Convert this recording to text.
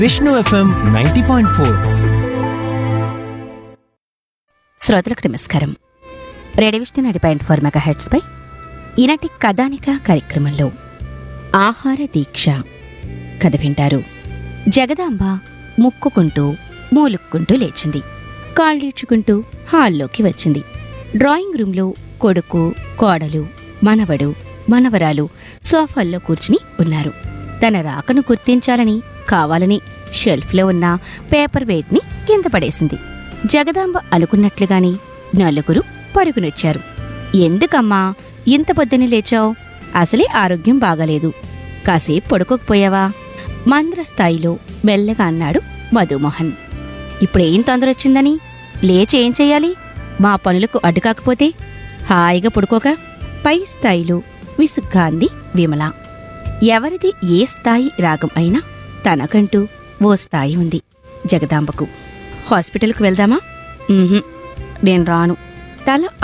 Vishnu FM ninety point four శ్రోతలకు నమస్కారం radio Vishnu నడి పాయింట్ ఫోర్ మెగా హెడ్స్పై ఈనాటి కథానిక కార్యక్రమంలో ఆహార దీక్ష కథ వింటారు జగదాంబ ముక్కుకుంటూ మూలుక్కుంటూ లేచింది కాళ్ళీడ్చుకుంటూ హాల్లోకి వచ్చింది డ్రాయింగ్ రూంలో కొడుకు కోడలు మనవడు మనవరాలు సోఫాల్లో కూర్చుని ఉన్నారు తన రాకను గుర్తించాలని కావాలని షెల్ఫ్లో ఉన్న పేపర్ వెయిట్ని కింద పడేసింది జగదాంబ అనుకున్నట్లుగాని నలుగురు పరుగునొచ్చారు ఎందుకమ్మా ఇంత పొద్దున లేచావు అసలే ఆరోగ్యం బాగాలేదు కాసేపు పడుకోకపోయావా మంద్ర స్థాయిలో మెల్లగా అన్నాడు మధుమోహన్ ఇప్పుడేం తొందర వచ్చిందని లేచి ఏం చెయ్యాలి మా పనులకు అడ్డు కాకపోతే హాయిగా పడుకోక పై స్థాయిలో విసుగ్గా అంది విమల ఎవరిది ఏ స్థాయి రాగం అయినా తనకంటూ ఓ స్థాయి ఉంది జగదాంబకు హాస్పిటల్కు వెళ్దామా ఉహుం, నేను రాను తల